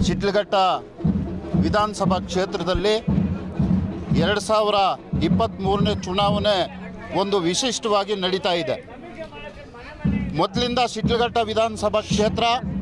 ಶಿಡ್ಲಘಟ್ಟ ವಿಧಾನಸಭಾ ಕ್ಷೇತ್ರದಲ್ಲಿ ಎರಡು ಸಾವಿರ ಇಪ್ಪತ್ತ್ಮೂರನೇ ಚುನಾವಣೆ ಒಂದು ವಿಶಿಷ್ಟವಾಗಿ ನಡೀತಾ ಇದೆ ಮೊದಲಿಂದ ಶಿಡ್ಲಘಟ್ಟ ವಿಧಾನಸಭಾ ಕ್ಷೇತ್ರ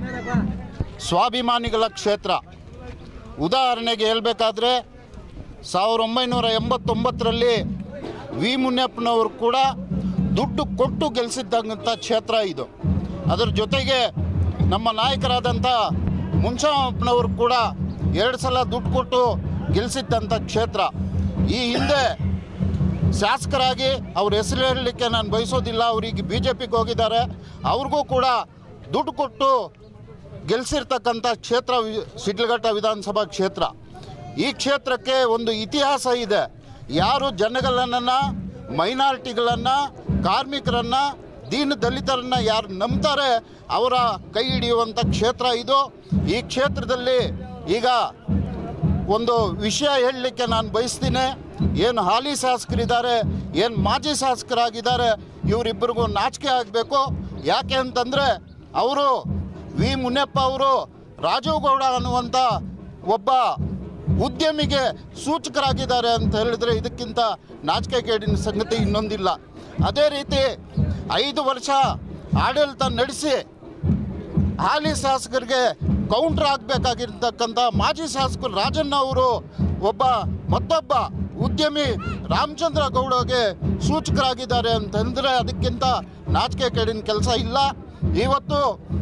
ಸ್ವಾಭಿಮಾನಿಗಳ ಕ್ಷೇತ್ರ ಉದಾಹರಣೆಗೆ ಹೇಳಬೇಕಾದ್ರೆ ಸಾವಿರದ ಒಂಬೈನೂರ ಎಂಬತ್ತೊಂಬತ್ತರಲ್ಲಿ ವಿ ಮುನಿಯಪ್ಪನವರು ಕೂಡ ದುಡ್ಡು ಕೊಟ್ಟು ಗೆಲ್ಲಿಸಿದ್ದಂಥ ಕ್ಷೇತ್ರ ಇದು ಅದರ ಜೊತೆಗೆ ನಮ್ಮ ನಾಯಕರಾದಂಥ ಮುನ್ಷಪ್ಪನವರು ಕೂಡ ಎರಡು ಸಲ ದುಡ್ಡು ಕೊಟ್ಟು ಗೆಲ್ಲಿಸಿದ್ದಂಥ ಕ್ಷೇತ್ರ ಈ ಹಿಂದೆ ಶಾಸಕರಾಗಿ ಅವ್ರ ಹೆಸರು ಹೇಳಲಿಕ್ಕೆ ನಾನು ಬಯಸೋದಿಲ್ಲ ಅವರಿಗೆ ಬಿ ಜೆ ಪಿಗೆ ಹೋಗಿದ್ದಾರೆ ಅವ್ರಿಗೂ ಕೂಡ ದುಡ್ಡು ಕೊಟ್ಟು ಗೆಲ್ಲಿಸಿರ್ತಕ್ಕಂಥ ಕ್ಷೇತ್ರ ವಿ- ಶಿಡ್ಲಘಟ್ಟ ವಿಧಾನಸಭಾ ಕ್ಷೇತ್ರ ಈ ಕ್ಷೇತ್ರಕ್ಕೆ ಒಂದು ಇತಿಹಾಸ ಇದೆ ಯಾರು ಜನಗಳನ್ನ ಮೈನಾರಿಟಿಗಳನ್ನು ಕಾರ್ಮಿಕರನ್ನು ದೀನ ದಲಿತರನ್ನು ಯಾರು ನಂಬ್ತಾರೆ ಅವರ ಕೈ ಹಿಡಿಯುವಂಥ ಕ್ಷೇತ್ರ ಇದು ಈ ಕ್ಷೇತ್ರದಲ್ಲಿ ಈಗ ಒಂದು ವಿಷಯ ಹೇಳಲಿಕ್ಕೆ ನಾನು ಬಯಸ್ತೀನಿ ಏನು ಹಾಲಿ ಶಾಸಕರಿದ್ದಾರೆ ಏನು ಮಾಜಿ ಶಾಸಕರಾಗಿದ್ದಾರೆ ಇವರಿಬ್ಬರಿಗೂ ನಾಚಿಕೆ ಆಗಬೇಕು ಯಾಕೆ ಅಂತಂದರೆ ಅವರು ವಿ ಮುನಿಯಪ್ಪ ಅವರು ರಾಜೀವ್ ಗೌಡ ಅನ್ನುವಂಥ ಒಬ್ಬ ಉದ್ಯಮಿಗೆ ಸೂಚಕರಾಗಿದ್ದಾರೆ ಅಂತ ಹೇಳಿದ್ರೆ ಇದಕ್ಕಿಂತ ನಾಚಿಕೆಗೇಡಿನ ಸಂಗತಿ ಇನ್ನೊಂದಿಲ್ಲ ಅದೇ ರೀತಿ ಐದು ವರ್ಷ ಆಡಳಿತ ನಡೆಸಿ ಹಾಲಿ ಶಾಸಕರಿಗೆ ಕೌಂಟರ್ ಆಗಬೇಕಾಗಿರ್ತಕ್ಕಂಥ ಮಾಜಿ ಶಾಸಕರು ರಾಜಣ್ಣ ಅವರು ಒಬ್ಬ ಮತ್ತೊಬ್ಬ ಉದ್ಯಮಿ ರಾಮಚಂದ್ರ ಗೌಡಗೆ ಸೂಚಕರಾಗಿದ್ದಾರೆ ಅಂತಂದರೆ ಅದಕ್ಕಿಂತ ನಾಚಿಕೆ ಕೇಡಿನ ಕೆಲಸ ಇಲ್ಲ ಇವತ್ತು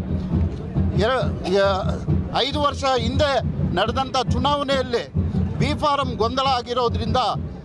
ಎರ ಯ- ಐದು ವರ್ಷ ಹಿಂದೆ ನಡೆದಂಥ ಚುನಾವಣೆಯಲ್ಲಿ ಬಿ ಫಾರಂ ಗೊಂದಲ ಆಗಿರೋದ್ರಿಂದ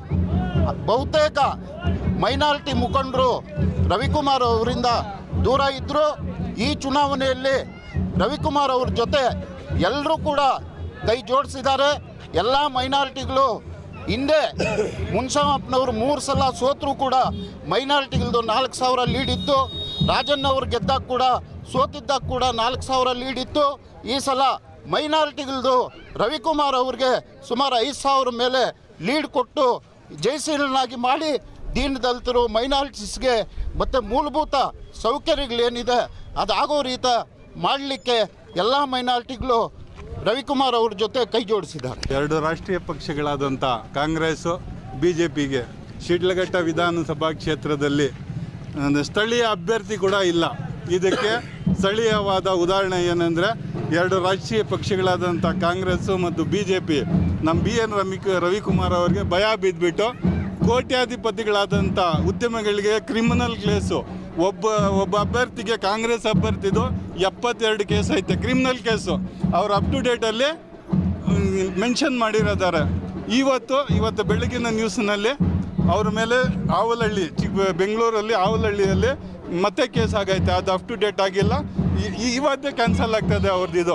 ಬಹುತೇಕ ಮೈನಾರಿಟಿ ಮುಖಂಡರು ರವಿಕುಮಾರ್ ಅವರಿಂದ ದೂರ ಇದ್ದರು ಈ ಚುನಾವಣೆಯಲ್ಲಿ ರವಿಕುಮಾರ್ ಅವ್ರ ಜೊತೆ ಎಲ್ಲರೂ ಕೂಡ ಕೈ ಜೋಡಿಸಿದ್ದಾರೆ ಎಲ್ಲ ಮೈನಾರಿಟಿಗಳು ಹಿಂದೆ ಮುನ್ಸಮ್ಮಪ್ಪನವರು ಮೂರು ಸಲ ಸೋತರೂ ಕೂಡ ಮೈನಾರಿಟಿಗಳದ್ದು ನಾಲ್ಕು ಸಾವಿರ ಲೀಡ್ ಇತ್ತು ರಾಜಣ್ಣ ಅವ್ರು ಗೆದ್ದಾಗ ಕೂಡ ಸೋತಿದ್ದಾಗ ಕೂಡ ನಾಲ್ಕು ಸಾವಿರ ಲೀಡ್ ಇತ್ತು ಈ ಸಲ ಮೈನಾರಿಟಿಗಳದ್ದು ರವಿಕುಮಾರ್ ಅವ್ರಿಗೆ ಸುಮಾರು ಐದು ಸಾವಿರ ಮೇಲೆ ಲೀಡ್ ಕೊಟ್ಟು ಜಯಶೀಲನಾಗಿ ಮಾಡಿ ದೀನ ದಲಿತರು ಮೈನಾರಿಟೀಸ್ಗೆ ಮತ್ತು ಮೂಲಭೂತ ಸೌಕರ್ಯಗಳೇನಿದೆ ಅದಾಗೋ ರೀತ ಮಾಡಲಿಕ್ಕೆ ಎಲ್ಲ ಮೈನಾರಿಟಿಗಳು ರವಿಕುಮಾರ್ ಅವ್ರ ಜೊತೆ ಕೈ ಜೋಡಿಸಿದ್ದಾರೆ ಎರಡು ರಾಷ್ಟ್ರೀಯ ಪಕ್ಷಗಳಾದಂಥ ಕಾಂಗ್ರೆಸ್ಸು ಬಿ ಜೆ ಪಿಗೆ ಶಿಡ್ಲಘಟ್ಟ ವಿಧಾನಸಭಾ ಕ್ಷೇತ್ರದಲ್ಲಿ ಒಂದು ಸ್ಥಳೀಯ ಅಭ್ಯರ್ಥಿ ಕೂಡ ಇಲ್ಲ ಇದಕ್ಕೆ ಸ್ಥಳೀಯವಾದ ಉದಾಹರಣೆ ಏನಂದರೆ ಎರಡು ರಾಷ್ಟ್ರೀಯ ಪಕ್ಷಗಳಾದಂಥ ಕಾಂಗ್ರೆಸ್ಸು ಮತ್ತು ಬಿ ಜೆ ಪಿ ನಮ್ಮ ಬಿ ಎನ್ ರವಿ ರವಿಕುಮಾರ್ ಅವರಿಗೆ ಭಯ ಬಿದ್ದುಬಿಟ್ಟು ಕೋಟ್ಯಾಧಿಪತಿಗಳಾದಂಥ ಉದ್ಯಮಿಗಳಿಗೆ ಕ್ರಿಮಿನಲ್ ಕೇಸು ಒಬ್ಬ ಒಬ್ಬ ಅಭ್ಯರ್ಥಿಗೆ ಕಾಂಗ್ರೆಸ್ ಅಭ್ಯರ್ಥಿದು ಎಪ್ಪತ್ತೆರಡು ಕೇಸ್ ಐತೆ ಕ್ರಿಮಿನಲ್ ಕೇಸು ಅವ್ರು ಅಪ್ ಟು ಡೇಟಲ್ಲಿ ಮೆನ್ಷನ್ ಮಾಡಿರೋದಾರೆ ಇವತ್ತು ಇವತ್ತು ಬೆಳಗಿನ ನ್ಯೂಸ್ನಲ್ಲಿ ಅವ್ರ ಮೇಲೆ ಆವಲಹಳ್ಳಿ ಚಿಕ್ಕ ಬೆಂಗಳೂರಲ್ಲಿ ಆವಲಹಳ್ಳಿಯಲ್ಲಿ ಮತ್ತೆ ಕೇಸ್ ಆಗೈತೆ ಅದು ಅಪ್ ಟು ಡೇಟ್ ಆಗಿಲ್ಲ ಈ- ಈ- ಇವತ್ತೇ ಕ್ಯಾನ್ಸಲ್ ಆಗ್ತದೆ ಅವ್ರದ್ದು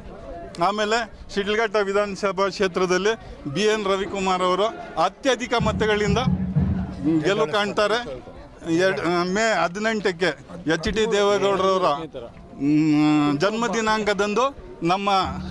ಆಮೇಲೆ ಶಿಡ್ಲಘಟ್ಟ ವಿಧಾನಸಭಾ ಕ್ಷೇತ್ರದಲ್ಲಿ ಬಿ ಎನ್ ರವಿಕುಮಾರ್ ಅವರು ಅತ್ಯಧಿಕ ಮತಗಳಿಂದ ಗೆಲುವು ಕಾಣ್ತಾರೆ ಎರಡ್ ಮೇ ಹದಿನೆಂಟಕ್ಕೆ ಎಚ್ ಡಿ ದೇವೇಗೌಡರವರ ಮ್, ಜನ್ಮ ದಿನಾಂಕದಂದು ನಮ್ಮ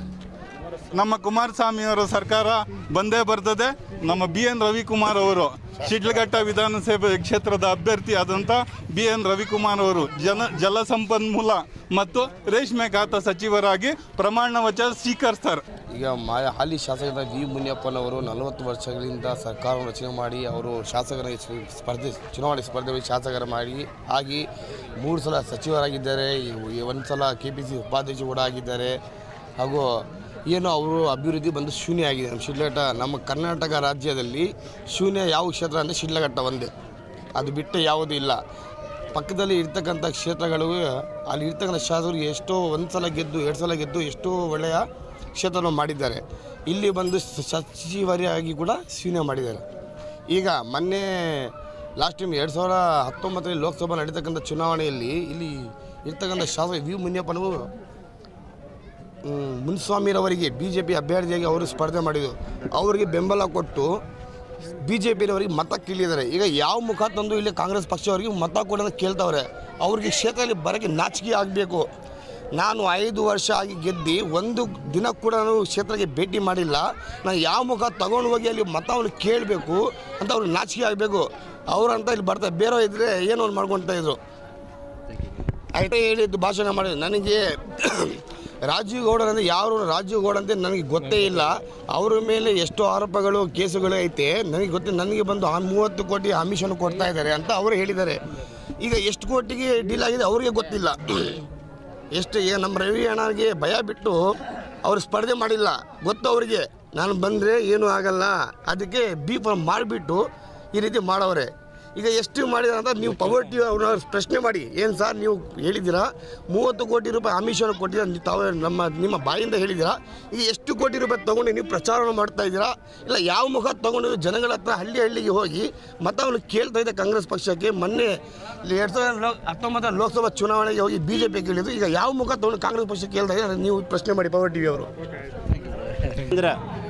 ನಮ್ಮ ಕುಮಾರಸ್ವಾಮಿಯವರ ಸರ್ಕಾರ ಬಂದೇ ಬರ್ತದೆ ನಮ್ಮ ಬಿ ಎನ್ ರವಿಕುಮಾರ್ ಅವರು ಶಿಡ್ಲಘಟ್ಟ ವಿಧಾನಸಭೆ ಕ್ಷೇತ್ರದ ಅಭ್ಯರ್ಥಿ ಆದಂಥ ಬಿ ಎನ್ ರವಿಕುಮಾರ್ ಅವರು ಜನ ಜಲಸಂಪನ್ಮೂಲ ಮತ್ತು ರೇಷ್ಮೆ ಖಾತಾ ಸಚಿವರಾಗಿ ಪ್ರಮಾಣ ವಚನ ಸ್ವೀಕರಿಸ್ತಾರೆ ಈಗ ಮಾ ಹಾಲಿ ಶಾಸಕರಾದ ವಿ ಮುನಿಯಪ್ಪನವರು ನಲವತ್ತು ವರ್ಷಗಳಿಂದ ಸರ್ಕಾರವನ್ನು ರಚನೆ ಮಾಡಿ ಅವರು ಶಾಸಕರ ಸ್ಪ- ಸ್ಪರ್ಧೆ ಚುನಾವಣೆ ಸ್ಪರ್ಧೆಯಲ್ಲಿ ಶಾಸಕರ ಮಾಡಿ ಆಗಿ ಮೂರು ಸಲ ಸಚಿವರಾಗಿದ್ದಾರೆ ಈ ಒಂದು ಸಲ ಕೆ ಪಿ ಸಿ ಉಪಾಧ್ಯಕ್ಷ ಕೂಡ ಆಗಿದ್ದಾರೆ ಹಾಗೂ ಏನು ಅವರು ಅಭಿವೃದ್ಧಿ ಬಂದು ಶೂನ್ಯ ಆಗಿದೆ ನಮ್ಮ ಶಿಡ್ಲಘಟ್ಟ ನಮ್ಮ ಕರ್ನಾಟಕ ರಾಜ್ಯದಲ್ಲಿ ಶೂನ್ಯ ಯಾವ ಕ್ಷೇತ್ರ ಅಂದರೆ ಶಿಡ್ಲಘಟ್ಟ ಒಂದೇ ಅದು ಬಿಟ್ಟು ಯಾವುದೂ ಇಲ್ಲ ಪಕ್ಕದಲ್ಲಿ ಇರ್ತಕ್ಕಂಥ ಕ್ಷೇತ್ರಗಳು ಅಲ್ಲಿ ಇರ್ತಕ್ಕಂಥ ಶಾಸಕರು ಎಷ್ಟೋ ಒಂದು ಸಲ ಗೆದ್ದು ಎರಡು ಸಲ ಗೆದ್ದು ಎಷ್ಟೋ ಒಳ್ಳೆಯ ಕ್ಷೇತ್ರವನ್ನು ಮಾಡಿದ್ದಾರೆ ಇಲ್ಲಿ ಬಂದು ಸ- ಸಚಿವರಿಯಾಗಿ ಕೂಡ ಶೂನ್ಯ ಮಾಡಿದ್ದಾರೆ ಈಗ ಮೊನ್ನೆ ಲಾಸ್ಟ್ ಟೈಮ್ ಎರಡು ಸಾವಿರ ಹತ್ತೊಂಬತ್ತರಲ್ಲಿ ಲೋಕಸಭಾ ನಡೀತಕ್ಕಂಥ ಚುನಾವಣೆಯಲ್ಲಿ ಇಲ್ಲಿ ಇರ್ತಕ್ಕಂಥ ಶಾಸಕ ವಿ ಮುನಿಯಪ್ಪನವರು ಮ್, ಮುನ್ಸ್ವಾಮಿರವರಿಗೆ ಬಿ ಜೆ ಪಿ ಅಭ್ಯರ್ಥಿಯಾಗಿ ಅವರು ಸ್ಪರ್ಧೆ ಮಾಡಿದರು ಅವರಿಗೆ ಬೆಂಬಲ ಕೊಟ್ಟು ಬಿ ಜೆ ಪಿನವರಿಗೆ ಮತ ಕೀಳಿದ್ದಾರೆ ಈಗ ಯಾವ ಮುಖ ತಂದು ಇಲ್ಲಿ ಕಾಂಗ್ರೆಸ್ ಪಕ್ಷವರಿಗೆ ಮತ ಕೊಡೋದು ಕೇಳ್ತವ್ರೆ ಅವ್ರಿಗೆ ಕ್ಷೇತ್ರದಲ್ಲಿ ಬರೋಕ್ಕೆ ನಾಚಿಕೆ ಆಗಬೇಕು ನಾನು ಐದು ವರ್ಷ ಆಗಿ ಗೆದ್ದು ಒಂದು ದಿನ ಕೂಡ ನಾನು ಕ್ಷೇತ್ರಕ್ಕೆ ಭೇಟಿ ಮಾಡಿಲ್ಲ ನಾನು ಯಾವ ಮುಖ ತಗೊಂಡು ಹೋಗಿ ಅಲ್ಲಿ ಮತವನ್ನು ಕೇಳಬೇಕು ಅಂತ ಅವ್ರಿಗೆ ನಾಚಿಕೆ ಆಗಬೇಕು ಅವರಂತ ಇಲ್ಲಿ ಬರ್ತಾರೆ ಬೇರೆ ಇದ್ದರೆ ಏನೋ ಒಂದು ಮಾಡ್ಕೊಳ್ತಾ ಇದ್ರು ಐಟೇ ಹೇಳಿದ್ದು ಭಾಷಣ ಮಾಡಿದ್ರು ನನಗೆ ರಾಜೀವ್ ಗೌಡ ಅಂದರೆ ಯಾರು ರಾಜೀವ್ ಗೌಡ ಅಂತ ನನಗೆ ಗೊತ್ತೇ ಇಲ್ಲ ಅವರ ಮೇಲೆ ಎಷ್ಟು ಆರೋಪಗಳು ಕೇಸುಗಳು ಐತೆ ನನಗೆ ಗೊತ್ತಿಲ್ಲ ನನಗೆ ಬಂದು ಆ ಮೂವತ್ತು ಕೋಟಿ ಆಮಿಷನ್ನು ಕೊಡ್ತಾ ಇದ್ದಾರೆ ಅಂತ ಅವರು ಹೇಳಿದ್ದಾರೆ ಈಗ ಎಷ್ಟು ಕೋಟಿಗೆ ಡೀಲ್ ಆಗಿದೆ ಅವರಿಗೆ ಗೊತ್ತಿಲ್ಲ ಎಷ್ಟು ಈಗ ನಮ್ಮ ರವಿ ಅಣ್ಣನಿಗೆ ಭಯ ಬಿಟ್ಟು ಅವ್ರು ಸ್ಪರ್ಧೆ ಮಾಡಿಲ್ಲ ಗೊತ್ತು ಅವರಿಗೆ ನಾನು ಬಂದರೆ ಏನೂ ಆಗಲ್ಲ ಅದಕ್ಕೆ ಬಿ ಫಾರ್ಮ್ ಮಾಡಿಬಿಟ್ಟು ಈ ರೀತಿ ಮಾಡವ್ರೆ ಈಗ ಎಷ್ಟು ಮಾಡಿದಾರೆ ಅಂತ ನೀವು ಪವರ್ ಟಿ ಅವ್ರನ್ನ ಪ್ರಶ್ನೆ ಮಾಡಿ ಏನು ಸರ್ ನೀವು ಹೇಳಿದ್ದೀರಾ ಮೂವತ್ತು ಕೋಟಿ ರೂಪಾಯಿ ಆಮಿಷವನ್ನು ಕೊಟ್ಟಿದ್ದೀರಾ ನೀವು ತಾವು ನಮ್ಮ ನಿಮ್ಮ ಬಾಯಿಂದ ಹೇಳಿದ್ದೀರಾ ಈಗ ಎಷ್ಟು ಕೋಟಿ ರೂಪಾಯಿ ತೊಗೊಂಡು ನೀವು ಪ್ರಚಾರ ಮಾಡ್ತಾ ಇದ್ದೀರಾ ಇಲ್ಲ ಯಾವ ಮುಖ ತೊಗೊಂಡು ಜನಗಳ ಹತ್ರ ಹಳ್ಳಿ ಹಳ್ಳಿಗೆ ಹೋಗಿ ಮತವನ್ನು ಕೇಳ್ತಾ ಇದೆ ಕಾಂಗ್ರೆಸ್ ಪಕ್ಷಕ್ಕೆ ಮೊನ್ನೆ ಎರಡು ಸಾವಿರದ ಲೋ ಹತ್ತೊಂಬತ್ತರ ಲೋಕಸಭಾ ಚುನಾವಣೆಗೆ ಹೋಗಿ ಬಿ ಜೆ ಪಿ ಕೇಳಿದ್ರು ಈಗ ಯಾವ ಮುಖ ತೊಗೊಂಡು ಕಾಂಗ್ರೆಸ್ ಪಕ್ಷಕ್ಕೆ ಕೇಳ್ತಾ ಇದ್ದಾರೆ ನೀವು ಪ್ರಶ್ನೆ ಮಾಡಿ ಪವರ್ ಟಿ ವಿ ಅವರು ಅಂದರೆ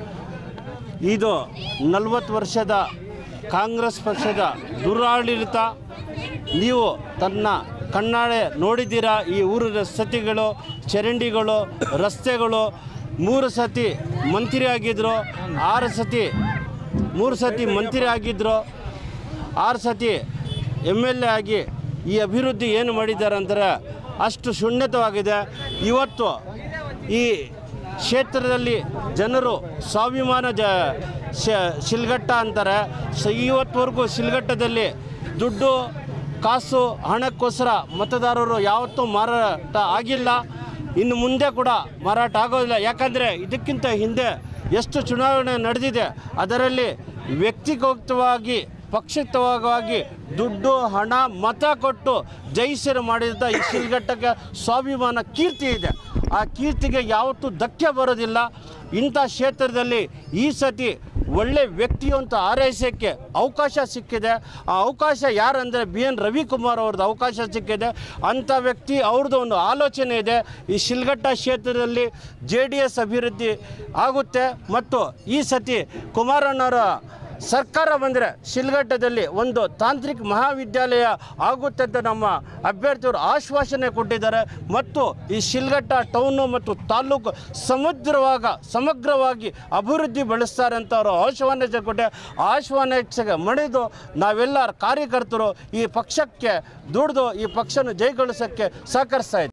ಇದು ನಲವತ್ತು ವರ್ಷದ ಕಾಂಗ್ರೆಸ್ ಪಕ್ಷದ ದುರಾಡಳಿತ ನೀವು ತನ್ನ ಕಣ್ಣಾಳೆ ನೋಡಿದ್ದೀರಾ ಈ ಊರಿನ ಸತಿಗಳು ಚರಂಡಿಗಳು ರಸ್ತೆಗಳು ಮೂರು ಸತಿ ಮಂತ್ರಿ ಆಗಿದ್ದರು ಆರು ಸತಿ ಮೂರು ಸತಿ ಮಂತ್ರಿ ಆಗಿದ್ದರು ಆರು ಸತಿ ಎಮ್ ಎಲ್ ಎ ಆಗಿ ಈ ಅಭಿವೃದ್ಧಿ ಏನು ಮಾಡಿದ್ದಾರೆ ಅಂದರೆ ಅಷ್ಟು ಶೂನ್ಯತವಾಗಿದೆ ಇವತ್ತು ಈ ಕ್ಷೇತ್ರದಲ್ಲಿ ಜನರು ಸ್ವಾಭಿಮಾನ ಜ ಶ- ಶಿಲ್ಘಟ್ಟ ಅಂತಾರೆ ಸ ಇವತ್ತುವರೆಗೂ ಶಿಲ್ಘಟ್ಟದಲ್ಲಿ ದುಡ್ಡು ಕಾಸು ಹಣಕ್ಕೋಸ್ಕರ ಮತದಾರರು ಯಾವತ್ತೂ ಮಾರಾಟ ಆಗಿಲ್ಲ ಇನ್ನು ಮುಂದೆ ಕೂಡ ಮಾರಾಟ ಆಗೋದಿಲ್ಲ ಯಾಕಂದರೆ ಇದಕ್ಕಿಂತ ಹಿಂದೆ ಎಷ್ಟು ಚುನಾವಣೆ ನಡೆದಿದೆ ಅದರಲ್ಲಿ ವ್ಯಕ್ತಿಗತವಾಗಿ ಪಕ್ಷಿತವಾಗಿ ದುಡ್ಡು ಹಣ ಮತ ಕೊಟ್ಟು ಜಯಿಸಲು ಮಾಡಿದ ಈ ಶಿಲ್ಘಟ್ಟಕ್ಕೆ ಸ್ವಾಭಿಮಾನ ಕೀರ್ತಿ ಇದೆ ಆ ಕೀರ್ತಿಗೆ ಯಾವತ್ತೂ ಧಕ್ಕೆ ಬರೋದಿಲ್ಲ ಇಂಥ ಕ್ಷೇತ್ರದಲ್ಲಿ ಈ ಸತಿ ಒಳ್ಳೆ ವ್ಯಕ್ತಿಯು ಅಂತ ಆರೈಸೋಕ್ಕೆ ಅವಕಾಶ ಸಿಕ್ಕಿದೆ ಆ ಅವಕಾಶ ಯಾರಂದರೆ ಬಿ ಎನ್ ರವಿಕುಮಾರ್ ಅವ್ರದ್ದು ಅವಕಾಶ ಸಿಕ್ಕಿದೆ ಅಂಥ ವ್ಯಕ್ತಿ ಅವ್ರದ್ದು ಒಂದು ಆಲೋಚನೆ ಇದೆ ಈ ಶಿಲ್ಘಟ್ಟ ಕ್ಷೇತ್ರದಲ್ಲಿ ಜೆ ಡಿ ಎಸ್ ಅಭಿವೃದ್ಧಿ ಆಗುತ್ತೆ ಮತ್ತು ಈ ಸತಿ ಕುಮಾರಣ್ಣವರ ಸರ್ಕಾರ ಬಂದರೆ ಶಿಲ್ಘಟ್ಟದಲ್ಲಿ ಒಂದು ತಾಂತ್ರಿಕ ಮಹಾವಿದ್ಯಾಲಯ ಆಗುತ್ತೆ ಅಂತ ನಮ್ಮ ಅಭ್ಯರ್ಥಿಯವರು ಆಶ್ವಾಸನೆ ಕೊಟ್ಟಿದ್ದಾರೆ ಮತ್ತು ಈ ಶಿಲ್ಘಟ್ಟ ಟೌನು ಮತ್ತು ತಾಲೂಕು ಸಮುದ್ರವಾಗ ಸಮಗ್ರವಾಗಿ ಅಭಿವೃದ್ಧಿ ಬೆಳೆಸ್ತಾರೆ ಅಂತ ಅವರು ಆಶ್ವಾಸನೆ ಕೊಟ್ಟೆ ಆಶ್ವಾಸನೆ ಮಣಿದು ನಾವೆಲ್ಲ ಕಾರ್ಯಕರ್ತರು ಈ ಪಕ್ಷಕ್ಕೆ ದುಡಿದು ಈ ಪಕ್ಷನ ಜಯಗೊಳಿಸೋಕ್ಕೆ ಸಹಕರಿಸ್ತಾ ಇದ್ದೀವಿ